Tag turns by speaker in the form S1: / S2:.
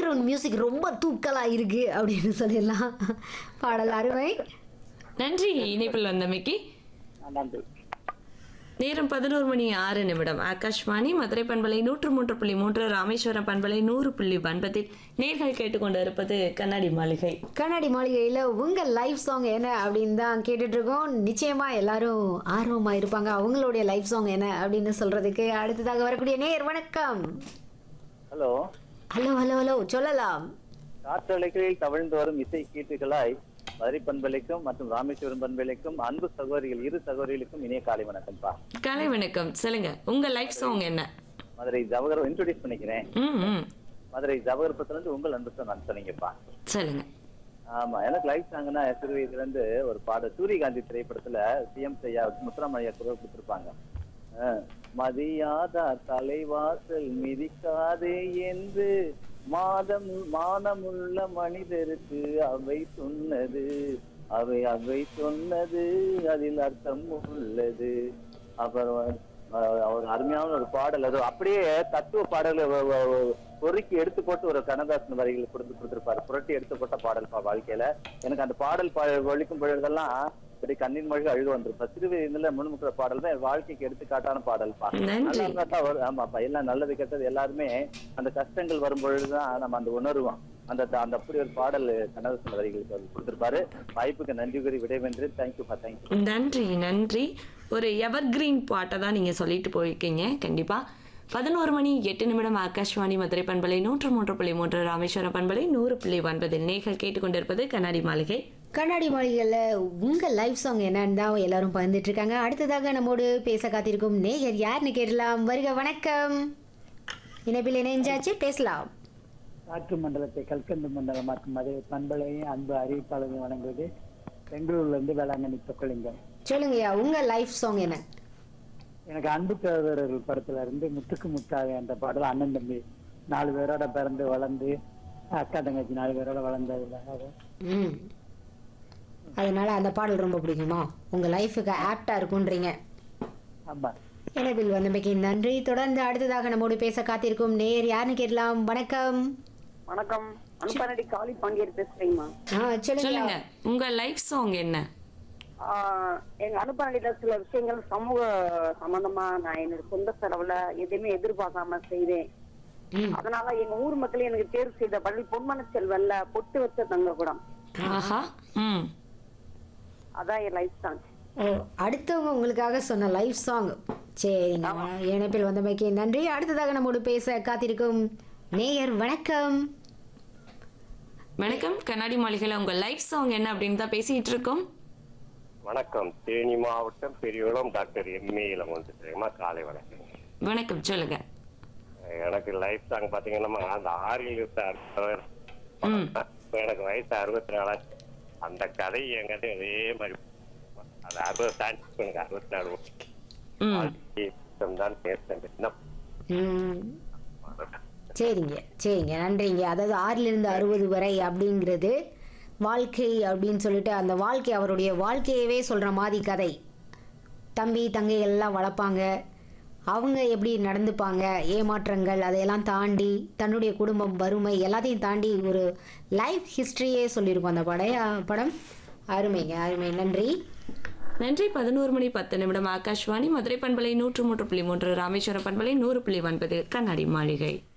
S1: Background music ரொம்ப தூக்கலா இருக்கு அப்படின்னு சொல்லிடலாம் பாடல் அருமை
S2: நன்றி இணைப்பில் வந்தமைக்கு
S3: நன்றி
S2: நேரம் பதினோரு மணி ஆறு நிமிடம் ஆகாஷ்வாணி மதுரை பண்பலை நூற்று மூன்று புள்ளி மூன்று ராமேஸ்வரம் பண்பலை நூறு புள்ளி ஒன்பதில் நேர்கள் கேட்டுக்கொண்டு இருப்பது கண்ணாடி மாளிகை
S1: கண்ணாடி மாளிகையில் உங்கள் லைஃப் சாங் என்ன அப்படின்னு தான் கேட்டுட்டு இருக்கோம் நிச்சயமா எல்லாரும் ஆர்வமா இருப்பாங்க அவங்களுடைய லைஃப் சாங் என்ன அப்படின்னு சொல்றதுக்கு அடுத்ததாக வரக்கூடிய நேர் வணக்கம்
S3: ஹலோ
S1: ஹலோ ஹலோ ஹலோ சொல்லலாம்
S3: காற்றலைகளில் தவழ்ந்து வரும் இசை கீட்டுகளாய் மதுரை பண்பலைக்கும் மற்றும் ராமேஸ்வரம் பண்பலைக்கும் அன்பு சகோதரிகள் இரு சகோதரிகளுக்கும் இனிய காலை வணக்கம்ப்பா
S2: காலை வணக்கம் சொல்லுங்க உங்க லைஃப் சாங் என்ன
S3: மதுரை ஜவஹர் இன்ட்ரோடியூஸ் பண்ணிக்கிறேன்
S2: ம் ம்
S3: மதுரை ஜவஹர் இருந்து உங்கள் அன்பு நான் சொன்னீங்கப்பா
S2: சொல்லுங்க
S3: ஆமா எனக்கு லைஃப் சாங்னா சிறு வயதுல இருந்து ஒரு பாடல் சூரியகாந்தி திரைப்படத்துல சிஎம் செய்யா முத்துராமய்யா குரல் கொடுத்திருப்பாங்க அஹ், மதியாதா தலைவாசல் மிதிக்காதே என்று மாதம் மானமுள்ள மனிதருக்கு அவை சொன்னது அவை அவை சொன்னது அதில் அர்த்தம் உள்ளது அப்புறம் அஹ், ஒரு அருமையான ஒரு பாடல் அது அப்படியே தத்துவ பாடல் பொறுக்கி எடுத்து போட்டு ஒரு கண்ணதாசன் வரிகள் கொடுத்து கொடுத்திருப்பாரு புரட்டி எடுத்து போட்ட பாடல் பா வாழ்க்கையில எனக்கு அந்த பாடல் பா ஒழிக்கும் பொழுதெல்லாம் இப்படி கண்ணீர் மொழி அழுக வந்திருப்பா சிறு வயதுல முன்முக்கிற பாடல் தான் என் வாழ்க்கைக்கு எடுத்துக்காட்டான பாடல்பா
S2: நன்றி.
S3: நல்லா இருந்தா தான் வரும். ஆமாப்பா எல்லாம் நல்லது கெட்டது எல்லாருமே அந்த கஷ்டங்கள் வரும் பொழுதுதான் நம்ம அந்த உணர்வோம் அந்த அந்த அப்படி ஒரு பாடல் கண்ணதாசன் வரிகளுக்கு அவர் கொடுத்திருப்பாரு வாய்ப்புக்கு நன்றி கூறி விடைபென்று தேங்க்யூப்பா தேங்க்யூ
S2: நன்றி நன்றி ஒரு எவர்கிரீன் பாட்டை தான் நீங்க சொல்லிட்டு போயிருக்கீங்க கண்டிப்பா பதினோரு மணி எட்டு நிமிடம் ஆகாஷ்வாணி மதுரை பண்பலை நூற்று மூன்று புள்ளி மூன்று ராமேஸ்வரம் பண்பலை நூறு புள்ளி ஒன்பதில் நேர்கள் கேட்டுக்கொண்டிருப்பது கண்ணாடி மாளிகை
S1: கண்ணாடி மாளிகையில் உங்கள் லைஃப் சாங் என்னன்னு தான் எல்லாரும் பகிர்ந்துட்டு இருக்காங்க அடுத்ததாக நம்மோடு பேச காத்திருக்கும் நேயர் யாருன்னு கேட்கலாம் வருக வணக்கம் இணைப்பில் இணைஞ்சாச்சு பேசலாம்
S4: காற்று மண்டலத்தை கல்கண்டு மண்டலமாக்கும் மதுரை பண்பலை அன்பு அறிவிப்பாளர்கள் வழங்குவது பெங்களூர்ல இருந்து வேளாங்கண்ணி சொக்கலிங்கம்
S1: சொல்லுங்கய்யா உங்கள் லைஃப் சாங் என்ன
S4: எனக்கு அன்பு சகோதரர்கள் படத்துல இருந்து முத்துக்கு முத்தாக என்ற பாடல் அண்ணன் தம்பி நாலு பேரோட பிறந்து வளர்ந்து அக்கா தங்கச்சி நாலு பேரோட வளர்ந்ததுல அது
S1: ம் அதனால அந்த பாடல் ரொம்ப பிடிக்குமா உங்கள் லைஃபுக்கு ஆப்டாக இருக்குன்றீங்க
S4: ஆமா
S1: இணைப்பில் வந்தமைக்கு நன்றி தொடர்ந்து அடுத்ததாக நம்மோடு பேச காத்திருக்கும் நேயர் யாருன்னு கேட்கலாம் வணக்கம்
S5: வணக்கம் அனுப்பனடி காளி பாண்டியர் பேசுறீங்கம்மா
S1: ஆ சொல்லுங்க
S2: சொல்லுங்க உங்க லைஃப் சாங் என்ன
S5: ஆஹ் எங்க அனுப்பனடியில சில விஷயங்கள் சமூக சம்பந்தமா நான் என்னோட சொந்த செலவுல எதுவுமே எதிர்பார்க்காம செய்தேன்
S1: ம்
S5: அதனால எங்க ஊர் மக்கள் எனக்கு தேர்வு செய்த பள்ளி பொன்மன செல்வல்ல பொட்டு வச்ச தங்க கூடம்
S2: ஆஹா ம்
S5: அதான் என் லைஃப் சாங்
S1: ஓ அடுத்தவங்க உங்களுக்காக சொன்ன லைஃப் சாங் சரிங்க இணைப்பில் வந்தமைக்கு நன்றி அடுத்ததாக நம்மோடு பேச காத்திருக்கும் நேயர் வணக்கம்
S2: வணக்கம் கண்ணாடி மாளிகையில் உங்க லைஃப் சாங் என்ன அப்படின்னு தான் பேசிட்டு இருக்கோம்
S6: வணக்கம் தேனி மாவட்டம் பெரியகுளம் டாக்டர் எம்ஏ இளமந்துமா காலை வணக்கம்
S2: வணக்கம் சொல்லுங்க
S6: எனக்கு லைஃப் சாங் பாத்தீங்கன்னா அந்த ஆறில் இருந்த அடுத்தவர்
S2: ம்
S6: இப்ப எனக்கு வயசு அறுபத்தி நாலாச்சு அந்த கதை என்கிட்ட அதே மாதிரி அது அறுபது தாண்டி எனக்கு அறுபத்தி நாலு
S2: ம்
S6: வருஷம் தான் பேசுறேன் என்ன
S1: ம் சரிங்க சரிங்க நன்றிங்க அதாவது ஆறிலிருந்து அறுபது வரை அப்படிங்கிறது வாழ்க்கை அப்படின்னு சொல்லிட்டு அந்த வாழ்க்கை அவருடைய வாழ்க்கையவே சொல்கிற மாதிரி கதை தம்பி தங்கை எல்லாம் வளர்ப்பாங்க அவங்க எப்படி நடந்துப்பாங்க ஏமாற்றங்கள் அதையெல்லாம் தாண்டி தன்னுடைய குடும்பம் வறுமை எல்லாத்தையும் தாண்டி ஒரு லைஃப் ஹிஸ்ட்ரியே சொல்லியிருக்கோம் அந்த படைய படம் அருமைங்க அருமை நன்றி
S2: நன்றி பதினோரு மணி பத்து நிமிடம் ஆகாஷ்வாணி மதுரை பண்பலை நூற்று மூன்று புள்ளி மூன்று ராமேஸ்வரம் பண்பலை நூறு புள்ளி ஒன்பது கண்ணாடி மாளிகை